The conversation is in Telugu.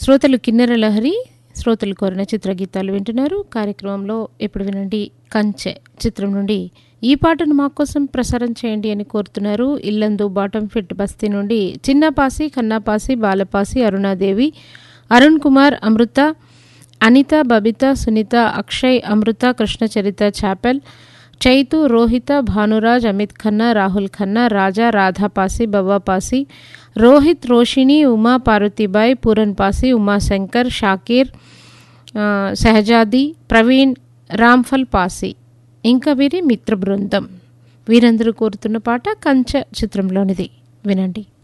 శ్రోతలు కిన్నెర లహరి శ్రోతలు కోరిన చిత్రగీతాలు వింటున్నారు కార్యక్రమంలో ఇప్పుడు వినండి కంచె చిత్రం నుండి ఈ పాటను మా కోసం ప్రసారం చేయండి అని కోరుతున్నారు ఇల్లందు బాటం ఫిట్ బస్తీ నుండి చిన్నపాసి కన్నాపాసి బాలపాసి అరుణాదేవి అరుణ్ కుమార్ అమృత అనిత బబిత సునీత అక్షయ్ అమృత కృష్ణచరిత చాపెల్ చైతు రోహిత భానురాజ్ అమిత్ ఖన్నా రాహుల్ ఖన్నా రాజా రాధాపాసి బవ్వాపాసి రోహిత్ రోషిణి ఉమా పార్వతీబాయ్ పూరన్ పాసి ఉమాశంకర్ షాకీర్ ఆ, సహజాది ప్రవీణ్ రామ్ఫల్ పాసి ఇంకా వీరి మిత్ర బృందం వీరందరూ కోరుతున్న పాట కంచె చిత్రంలోనిది వినండి